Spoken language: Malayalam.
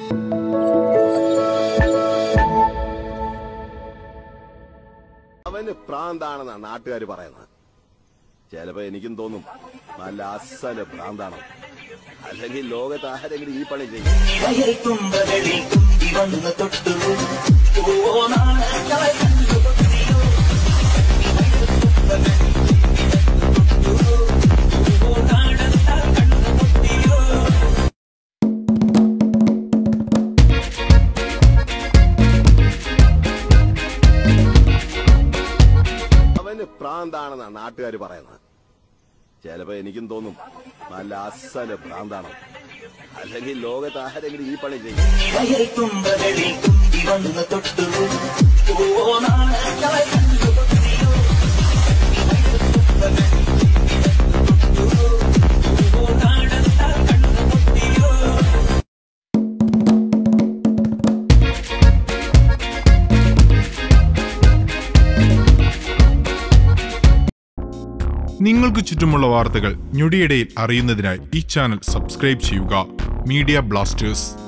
അവന് പ്രാന്താണെന്നാ നാട്ടുകാർ പറയുന്നത് ചിലപ്പോ എനിക്കും തോന്നും നല്ല അസല് ഭ്രാന്താണ് അല്ലെങ്കിൽ ലോകത്ത് ആരെങ്കിലും ഈ പണി ചെയ്യും വയൽ തുമ്പകളിൽ കുന്തി വന്ന് തൊട്ടു ഓനാണ് കണ്ടു കൊത്തിയോ ഓനാടത്താൽ കണ്ടു കൊത്തിയോ അവന് പ്രാന്താണെന്നാ നാട്ടുകാർ പറയുന്നത് ചിലപ്പോ എനിക്കും തോന്നും നല്ല അസല് ഭ്രാന്താണ് അല്ലെങ്കിൽ ലോകത്ത് ആരെങ്കിലും ഈ പണി ചെയ്യും വയൽ തുമ്പകളിൽ കുന്തി വന്ന് തൊട്ടു ഓനാണ് കണ്ടു കൊത്തിയോ ഓനാടത്താൽ കണ്ടു കൊത്തിയോ നിങ്ങൾക്ക് ചുറ്റുമുള്ള വാർത്തകൾ ഞൊടിയിടയിൽ അറിയുന്നതിനായി ഈ ചാനൽ സബ്സ്ക്രൈബ് ചെയ്യുക മീഡിയ ബ്ലാസ്റ്റേഴ്സ്